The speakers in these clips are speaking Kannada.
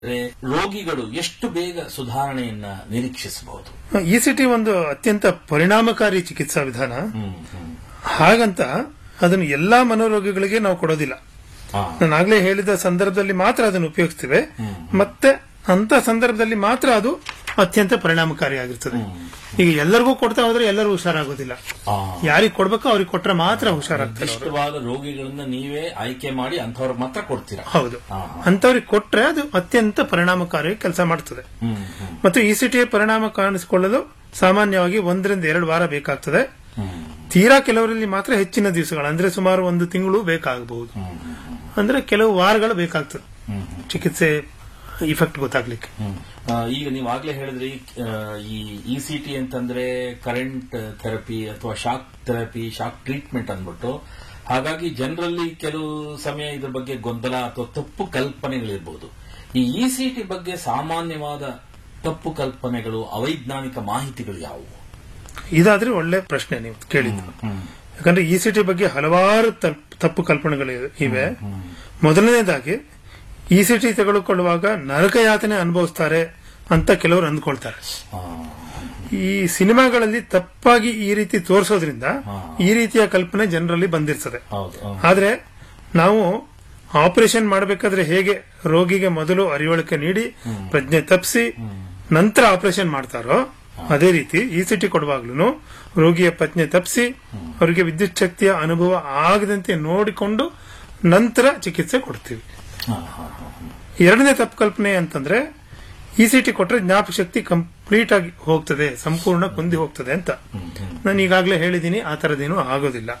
ಅಂದ್ರೆ ರೋಗಿಗಳು ಎಷ್ಟು ಬೇಗ ಸುಧಾರಣೆಯನ್ನ ನಿರೀಕ್ಷಿಸಬಹುದು ಇಸಿಟಿ ಒಂದು ಅತ್ಯಂತ ಪರಿಣಾಮಕಾರಿ ಚಿಕಿತ್ಸಾ ವಿಧಾನ ಹ್ಮ್ ಹ್ಮ್ ಹಾಗಂತ ಅದನ್ನು ಎಲ್ಲಾ ಮನೋರೋಗಿಗಳಿಗೆ ನಾವು ಕೊಡೋದಿಲ್ಲ ಹಾ. ನಾನು ಆಗ್ಲೇ ಹೇಳಿದ ಸಂದರ್ಭದಲ್ಲಿ ಮಾತ್ರ ಅದನ್ನು ಉಪಯೋಗಿಸ್ತೇವೆ ಮತ್ತೆ ಅಂತ ಸಂದರ್ಭದಲ್ಲಿ ಮಾತ್ರ ಅದು ಅತ್ಯಂತ ಪರಿಣಾಮಕಾರಿಯಾಗಿರ್ತದೆ ಈಗ ಎಲ್ಲರಿಗೂ ಕೊಡ್ತಾ ಹೋದ್ರೆ ಎಲ್ಲರೂ ಹುಷಾರಾಗೋದಿಲ್ಲ ಆ, ಯಾರಿಗೆ ಕೊಡ್ಬೇಕೋ ಅವ್ರಿಗೆ ಕೊಟ್ರೆ ಮಾತ್ರ ಹುಷಾರಾಗ್ತಾರೆ ಅವರು. ಇಷ್ಟವಾದ ರೋಗಿಗಳನ್ನ ನೀವೇ ಆಯ್ಕೆ ಮಾಡಿ ಅಂಥವ್ರಿಗೆ ಮಾತ್ರ ಕೊಡ್ತೀರಾ ಹೌದು ಹಾ. ಅಂತವ್ರಿಗೆ ಕೊಟ್ರೆ ಅದು ಅತ್ಯಂತ ಪರಿಣಾಮಕಾರಿ ಕೆಲಸ ಮಾಡ್ತದೆ ಹ್ಮ್ ಹ್ಮ್ ಮತ್ತು ಇಸಿಟಿಯ ಪರಿಣಾಮ ಕಾಣಿಸಿಕೊಳ್ಳಲು ಸಾಮಾನ್ಯವಾಗಿ ಒಂದರಿಂದ ಎರಡು ವಾರ ಬೇಕಾಗ್ತದೆ ಹ್ಮ್ ತೀರಾ ಕೆಲವರಲ್ಲಿ ಮಾತ್ರ ಹೆಚ್ಚಿನ ದಿವಸಗಳು ಅಂದ್ರೆ ಸುಮಾರು ಒಂದು ತಿಂಗಳು ಬೇಕಾಗಬಹುದು ಅಂದ್ರೆ ಕೆಲವು ವಾರಗಳು ಬೇಕಾಗ್ತದೆ ಹ್ಮ್ ಚಿಕಿತ್ಸೆ ಇಫೆಕ್ಟ್ ಗೊತ್ತಾಗ್ಲಿಕ್ಕೆ ಹ್ಮ್. ಆ, ಈಗ ನೀವು ಆಗ್ಲೇ ಹೇಳಿದ್ರಿ ಆ, ಈ ಇ ಸಿ ಟಿ ಅಂತಂದ್ರೆ ಕರೆಂಟ್ ಥೆರಪಿ ಅಥವಾ ಶಾಕ್ ಥೆರಪಿ ಶಾಕ್ ಟ್ರೀಟ್ಮೆಂಟ್ ಅಂದ್ಬಿಟ್ಟು ಹಾಗಾಗಿ ಜನರಲ್ಲಿ ಕೆಲವು ಸಮಯ ಇದ್ರ ಬಗ್ಗೆ ಗೊಂದಲ ಅಥವಾ ತಪ್ಪು ಕಲ್ಪನೆಗಳಿರ್ಬೋದು ಈ ಇ ಸಿ ಟಿ ಬಗ್ಗೆ ಸಾಮಾನ್ಯವಾದ ತಪ್ಪು ಕಲ್ಪನೆಗಳು ಅವೈಜ್ಞಾನಿಕ ಮಾಹಿತಿಗಳು ಯಾವುವು ಇದಾದ್ರೆ ಒಳ್ಳೆ ಪ್ರಶ್ನೆ ನೀವು ಕೇಳಿದ್ದು ಯಾಕಂದ್ರೆ ಇ ಟಿ ಬಗ್ಗೆ ಹಲವಾರು ತಪ್- ತಪ್ಪು ಕಲ್ಪನೆಗಳು ಇವೆ ಮೊದಲನೇದಾಗಿ ಇ ಟಿ ತೆಗೆದುಕೊಳ್ಳುವಾಗ ನರಕಯಾತನೆ ಅನುಭವಿಸ್ತಾರೆ ಅಂತ ಕೆಲವರು ಅಂದ್ಕೊಳ್ತಾರೆ ಆ, ಈ ಸಿನಿಮಾಗಳಲ್ಲಿ ತಪ್ಪಾಗಿ ಈ ರೀತಿ ತೋರಿಸೋದ್ರಿಂದ ಈ ರೀತಿಯ ಕಲ್ಪನೆ ಜನರಲ್ಲಿ ಬಂದಿರ್ತದೆ ಹೌದು ಆ, ಆದ್ರೆ ನಾವು ಆಪರೇಷನ್ ಮಾಡಬೇಕಾದ್ರೆ ಹೇಗೆ ರೋಗಿಗೆ ಮೊದಲು ಅರಿವಳಿಕೆ ನೀಡಿ ಪ್ರಜ್ಞೆ ತಪ್ಪಿಸಿ ನಂತರ ಆಪರೇಷನ್ ಮಾಡ್ತಾರೋ ಅದೇ ರೀತಿ ಇ ಸಿ ಟಿ ಕೊಡುವಾಗ್ಲೂ ರೋಗಿಯ ಪ್ರಜ್ಞೆ ತಪ್ಪಿಸಿ ಅವರಿಗೆ ವಿದ್ಯುತ್ ಶಕ್ತಿಯ ಅನುಭವ ಆಗದಂತೆ ನೋಡಿಕೊಂಡು ನಂತರ ಚಿಕಿತ್ಸೆ ಕೊಡ್ತೀವಿ ಹಾ, ಹಾ, ಹಾ. ಎರಡನೇ ತಪ್ಪು ಕಲ್ಪನೆ ಅಂತಂದ್ರೆ ಇ ಸಿ ಟಿ ಕೊಟ್ರೆ ಜ್ಞಾಪಕ ಶಕ್ತಿ ಕಂಪ್ಲೀಟ್ ಆಗಿ ಹೋಗ್ತದೆ ಸಂಪೂರ್ಣ ಕುಂದಿ ಹೋಗ್ತದೆ ಅಂತ ನಾನು ಈಗಾಗಲೇ ಹೇಳಿದ್ದೀನಿ ಆ ತರದೇನು ಆಗೋದಿಲ್ಲ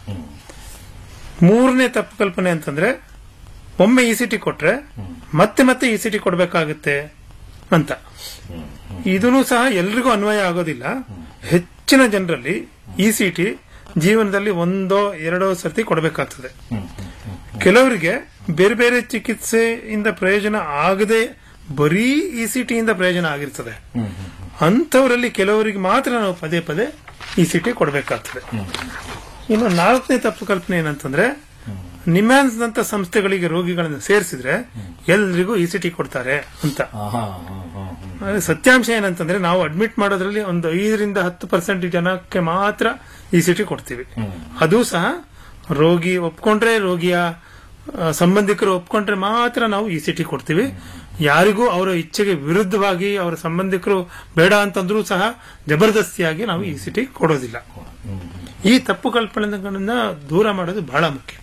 ಮೂರನೇ ತಪ್ಪು ಕಲ್ಪನೆ ಅಂತಂದ್ರೆ ಒಮ್ಮೆ ಇ ಸಿ ಟಿ ಕೊಟ್ರೆ ಮತ್ತೆ ಮತ್ತೆ ಇ ಸಿ ಟಿ ಕೊಡಬೇಕಾಗುತ್ತೆ ಅಂತ ಇದೂ ಸಹ ಎಲ್ರಿಗೂ ಅನ್ವಯ ಆಗೋದಿಲ್ಲ ಹೆಚ್ಚಿನ ಜನರಲ್ಲಿ ಇ ಸಿ ಟಿ ಜೀವನದಲ್ಲಿ ಒಂದೋ ಎರಡೋ ಸರ್ತಿ ಕೊಡಬೇಕಾಗ್ತದೆ ಕೆಲವರಿಗೆ ಬೇರೆ ಬೇರೆ ಚಿಕಿತ್ಸೆಯಿಂದ ಪ್ರಯೋಜನ ಆಗದೆ ಬರೀ ಇ ಸಿ ಟಿಯಿಂದ ಪ್ರಯೋಜನ ಆಗಿರ್ತದೆ ಅಂಥವರಲ್ಲಿ ಕೆಲವರಿಗೆ ಮಾತ್ರ ನಾವು ಪದೇ ಪದೇ ಇ ಸಿ ಟಿ ಕೊಡಬೇಕಾಗ್ತದೆ ಇನ್ನು ನಾಲ್ಕನೇ ತಪ್ಪು ಕಲ್ಪನೆ ಏನಂತಂದ್ರೆ ನಿಮ್ಯಾನ್ಸ್ ನಂತ ಸಂಸ್ಥೆಗಳಿಗೆ ರೋಗಿಗಳನ್ನು ಸೇರಿಸಿದ್ರೆ ಎಲ್ರಿಗೂ ಇ ಸಿ ಟಿ ಕೊಡ್ತಾರೆ ಅಂತ ಆ, ಹಾ, ಹಾ, ಹಾ, ಹಾ. ಆದ್ರೆ ಸತ್ಯಾಂಶ ಏನಂತಂದ್ರೆ ನಾವು ಅಡ್ಮಿಟ್ ಮಾಡೋದ್ರಲ್ಲಿ ಒಂದು ಐದರಿಂದ ಹತ್ತು ಪರ್ಸೆಂಟ್ ಜನಕ್ಕೆ ಮಾತ್ರ ಇ ಸಿ ಟಿ ಕೊಡ್ತೀವಿ ಅದು ಸಹ ರೋಗಿ ಒಪ್ಕೊಂಡ್ರೆ ರೋಗಿಯ ಆ, ಸಂಬಂಧಿಕರು ಒಪ್ಕೊಂಡ್ರೆ ಮಾತ್ರ ನಾವು ಇ ಸಿ ಟಿ ಕೊಡ್ತೀವಿ ಯಾರಿಗೂ ಅವರ ಇಚ್ಛೆಗೆ ವಿರುದ್ಧವಾಗಿ ಅವರ ಸಂಬಂಧಿಕರು ಬೇಡ ಅಂತಂದ್ರೂ ಸಹ ಜಬರ್ದಸ್ತಿಯಾಗಿ ನಾವು ಇ ಸಿ ಟಿ ಕೊಡೋದಿಲ್ಲ ಈ ತಪ್ಪು ಕಲ್ಪನೆಗಳನ್ನ ದೂರ ಮಾಡೋದು ಬಹಳ ಮುಖ್ಯ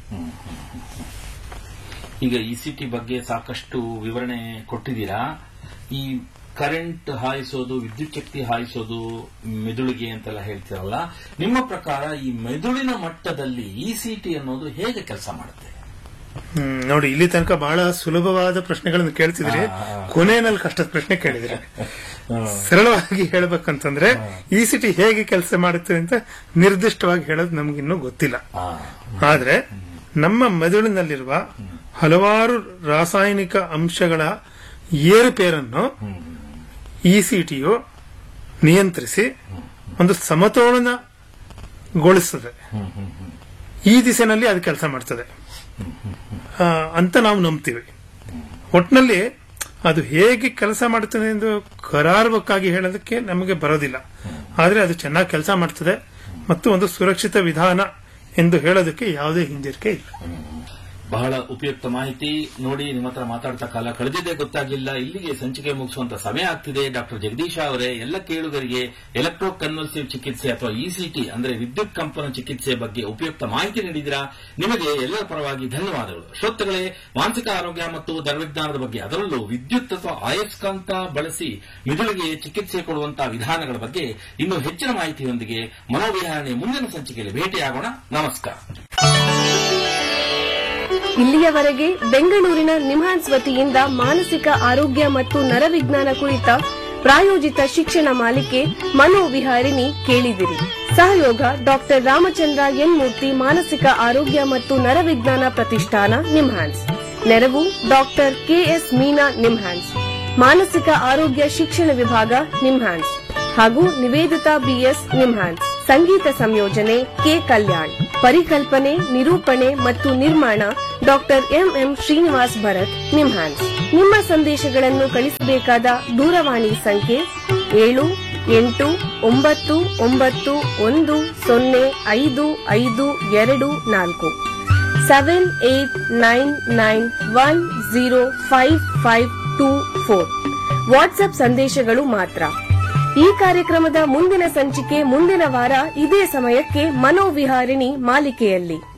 ಈಗ ಇ ಸಿ ಟಿ ಬಗ್ಗೆ ಸಾಕಷ್ಟು ವಿವರಣೆ ಕೊಟ್ಟಿದ್ದೀರಾ ಈ ಕರೆಂಟ್ ಹಾಯಿಸೋದು ವಿದ್ಯುತ್ ಶಕ್ತಿ ಹಾಯಿಸೋದು ಮೆದುಳಿಗೆ ಅಂತೆಲ್ಲ ಹೇಳ್ತೀರಲ್ಲ ನಿಮ್ಮ ಪ್ರಕಾರ ಈ ಮೆದುಳಿನ ಮಟ್ಟದಲ್ಲಿ ಇ ಸಿ ಟಿ ಅನ್ನೋದು ಹೇಗೆ ಕೆಲಸ ಮಾಡುತ್ತೆ ಹ್ಮ್, ನೋಡಿ ಇಲ್ಲಿ ತನಕ ಬಹಳ ಸುಲಭವಾದ ಪ್ರಶ್ನೆಗಳನ್ನು ಕೇಳ್ತಿದ್ರಿ ಕೊನೆಯಲ್ಲಿ ಕಷ್ಟದ ಪ್ರಶ್ನೆ ಕೇಳಿದ್ರಿ ಸರಳವಾಗಿ ಹೇಳ್ಬೇಕಂತಂದ್ರೆ ಇ ಸಿ ಟಿ ಹೇಗೆ ಕೆಲಸ ಮಾಡುತ್ತೆ ಅಂತ ನಿರ್ದಿಷ್ಟವಾಗಿ ಹೇಳೋದು ನಮಗಿನ್ನೂ ಗೊತ್ತಿಲ್ಲ ಆ, ಆದ್ರೆ ನಮ್ಮ ಮೆದುಳಿನಲ್ಲಿರುವ ಹಲವಾರು ರಾಸಾಯನಿಕ ಅಂಶಗಳ ಏರುಪೇರನ್ನು ಇ ಸಿ ಟಿಯು ನಿಯಂತ್ರಿಸಿ ಒಂದು ಸಮತೋಲನಗೊಳಿಸ್ತದೆ ಈ ದಿಸೆನಲ್ಲಿ ಅದು ಕೆಲಸ ಮಾಡ್ತದೆ ಆ, ಅಂತ ನಾವು ನಂಬ್ತೀವಿ ಒಟ್ನಲ್ಲಿ ಅದು ಹೇಗೆ ಕೆಲಸ ಮಾಡುತ್ತದೆ ಎಂದು ಕರಾರ್ವಕ್ಕಾಗಿ ಹೇಳೋದಕ್ಕೆ ನಮಗೆ ಬರೋದಿಲ್ಲ ಆದರೆ ಅದು ಚೆನ್ನಾಗಿ ಕೆಲಸ ಮಾಡ್ತದೆ ಮತ್ತು ಒಂದು ಸುರಕ್ಷಿತ ವಿಧಾನ ಎಂದು ಹೇಳೋದಕ್ಕೆ ಯಾವುದೇ ಹಿಂಜರಿಕೆ ಇಲ್ಲ ಬಹಳ ಉಪಯುಕ್ತ ಮಾಹಿತಿ ನೋಡಿ ನಿಮ್ಮ ಹತ್ರ ಮಾತಾಡ್ತಾ ಕಾಲ ಕಳೆದಿದ್ದೇ ಗೊತ್ತಾಗಿಲ್ಲ ಇಲ್ಲಿಗೆ ಸಂಚಿಕೆ ಮುಗಿಸುವಂತ ಸಮಯ ಆಗ್ತಿದೆ ಡಾಕ್ಟರ್ ಜಗದೀಶ ಅವರೇ ಎಲ್ಲ ಕೇಳುಗರಿಗೆ ಎಲೆಕ್ಟ್ರೋ ಕನ್ವಲ್ಸಿವ್ ಚಿಕಿತ್ಸೆ ಅಥವಾ ಇಸಿಟಿ ಅಂದ್ರೆ ವಿದ್ಯುತ್ ಕಂಪನ ಚಿಕಿತ್ಸೆ ಬಗ್ಗೆ ಉಪಯುಕ್ತ ಮಾಹಿತಿ ನೀಡಿದಿರಾ ನಿಮಗೆ ಎಲ್ಲರ ಪರವಾಗಿ ಧನ್ಯವಾದಗಳು ಶ್ರೋತೃಗಳೇ ಮಾನಸಿಕ ಆರೋಗ್ಯ ಮತ್ತು ದರವಿಜ್ಞಾನದ ಬಗ್ಗೆ ಅದರಲ್ಲೂ ವಿದ್ಯುತ್ ಅಥವಾ ಅಯಸ್ಕಾಂತ ಬಳಸಿ ಮಿದುಳಿಗೆ ಚಿಕಿತ್ಸೆ ಕೊಡುವಂತಹ ವಿಧಾನಗಳ ಬಗ್ಗೆ ಇನ್ನೂ ಹೆಚ್ಚಿನ ಮಾಹಿತಿಯೊಂದಿಗೆ ಮನೋವಿಹಾರಣೆ ಮುಂದಿನ ಸಂಚಿಕೆಯಲ್ಲಿ ಭೇಟಿಯಾಗೋಣ ನಮಸ್ಕಾರ ಇಲ್ಲಿಯವರೆಗೆ ಬೆಂಗಳೂರಿನ ನಿಮ್ಹಾನ್ಸ್ ವತಿಯಿಂದ ಮಾನಸಿಕ ಆರೋಗ್ಯ ಮತ್ತು ನರವಿಜ್ಞಾನ ಕುರಿತ ಪ್ರಾಯೋಜಿತ ಶಿಕ್ಷಣ ಮಾಲಿಕೆ ಮನೋವಿಹಾರಿಣಿ ಕೇಳಿದಿರಿ ಸಹಯೋಗ ಡಾಕ್ಟರ್ ರಾಮಚಂದ್ರ ಎನ್ ಮೂರ್ತಿ ಮಾನಸಿಕ ಆರೋಗ್ಯ ಮತ್ತು ನರವಿಜ್ಞಾನ ಪ್ರತಿಷ್ಠಾನ ನಿಮ್ಹಾನ್ಸ್ ನೆರವು ಡಾಕ್ಟರ್ ಕೆಎಸ್ ಮೀನಾ ನಿಮ್ಹಾನ್ಸ್ ಮಾನಸಿಕ ಆರೋಗ್ಯ ಶಿಕ್ಷಣ ವಿಭಾಗ ನಿಮ್ಹಾನ್ಸ್ ಹಾಗೂ ನಿವೇದಿತಾ ಬಿಎಸ್ ನಿಮ್ಹಾನ್ಸ್ ಸಂಗೀತ ಸಂಯೋಜನೆ ಕೆ ಕಲ್ಯಾಣ್ ಪರಿಕಲ್ಪನೆ ನಿರೂಪಣೆ ಮತ್ತು ನಿರ್ಮಾಣ ಡಾಕ್ಟರ್ ಎಂಎಂ ಶ್ರೀನಿವಾಸ್ ಭರತ್ ನಿಮ್ಹಾನ್ಸ್ ನಿಮ್ಮ ಸಂದೇಶಗಳನ್ನು ಕಳಿಸಬೇಕಾದ ದೂರವಾಣಿ ಸಂಖ್ಯೆ ಏಳು ಎಂಟು ಒಂಬತ್ತು ಒಂಬತ್ತು ಒಂದು ಸೊನ್ನೆ ಐದು ಐದು ಎರಡು ನಾಲ್ಕು seven eight nine nine one zero five five two four WhatsApp ಸಂದೇಶಗಳು ಮಾತ್ರ ಈ ಕಾರ್ಯಕ್ರಮದ ಮುಂದಿನ ಸಂಚಿಕೆ ಮುಂದಿನ ವಾರ ಇದೇ ಸಮಯಕ್ಕೆ ಮನೋವಿಹಾರಿಣಿ ಮಾಲಿಕೆಯಲ್ಲಿ